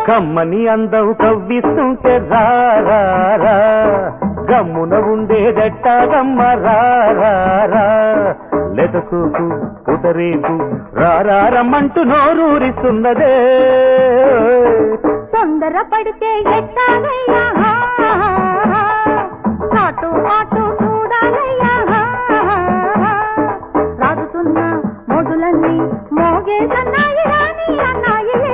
కమ్మని అందం కవ్విస్తుంటే రా రా, రా. గమ్మున ఉండేదెట్టాగమ్మ రా రా, రా. లెత సూపు ఉదరేపు రారమ్మంటూ నోరూరిస్తున్నదే తొందర పడితే ఎట్టాగయ్యా చాటు మాటు చూడాలయ్యా రాగుతున్న మొదులన్నీ మోగే సన్నాయి రాని అన్నాయిలే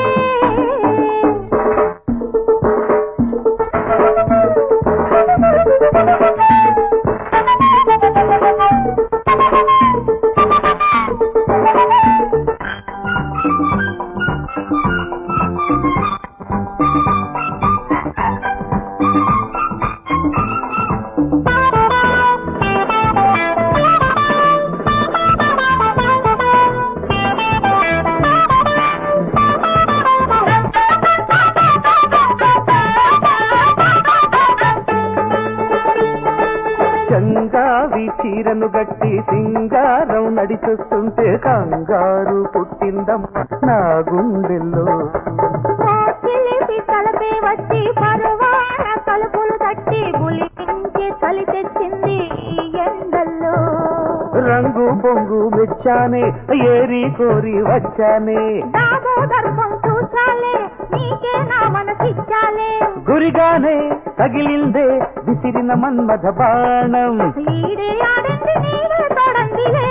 చంగావి చీరను గట్టి సింగారం నడిచొస్తుంటే కంగారు పుట్టిందమ్మ నా గుండెల్లో చిలిపి తలపే వచ్చి పరువాన తలుపులు తట్టి బులిపించి చలి తెచ్చింది ఈ ఎండల్లో రంగు పొంగు మెచ్చానే ఏరి కోరి వచ్చానే దాబో దర్పం చూసాలే నీకే నా మనసిచ్చాలే గురిగానే తగిలిందే విసిరిన మన్మథ బాణం ఈడే ఆడింది నీవే తోడందిలే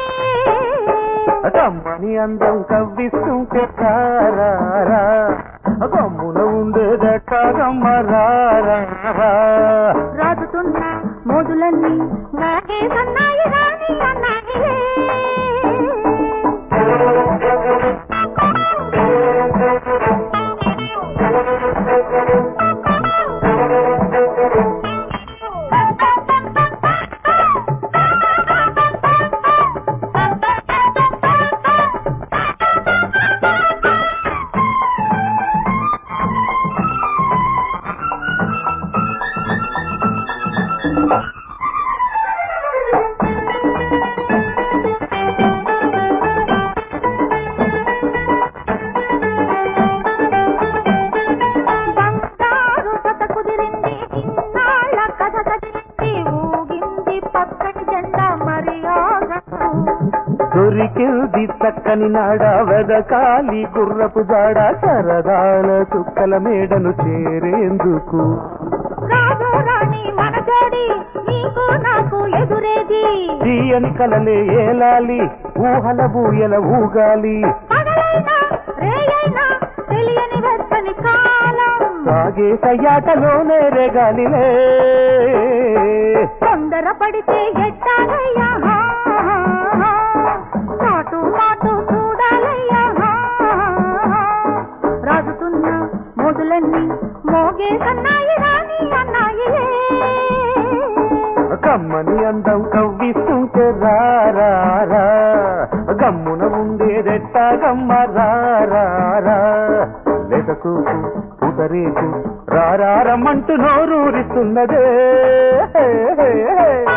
కమ్మని అందం కవ్విస్తుంటే కారారా కమ్మున ఉండేదెట్టాగమ్మ రారా రాజుతున్న మోజులన్నీ నాగే సన్నాయి రాని అన్నాయిలే బంగారు కథ కుదిరింది ఇన్నాళ్ళ కథ కదిలింది ఊగింది పక్కని జెండా మరి ఆగదు దొరికింది చక్కని నాడ వెదకాలి గుర్రపు జాడ సరదాల చుక్కల మేడను చేరేందుకు రాజు రాణి మన జోడి నీకు నాకు ఎదురేది తీయని కలలే ఏలాలి ఊహల బూయల ఊగాలి పగలైనా రేయైనా తెలియని వెచ్చని కాలం సాగే సయ్యాటలోనే రెగాలిలే తొందర పడితే ఎట్టాలయ్యా చాటు మాటు చూడాలయ్యా రాజుతున్న మొదలన్నీ మోగే సన్నాయి రాని అన్నాయిలే కమ్మని అందం కవ్విస్తుంటే రారా గమ్మున ఉండేదెట్టాగమ్మ రారా లేక చూపు ఉదరేకు రారమ్మంటూ నోరూరిస్తున్నదే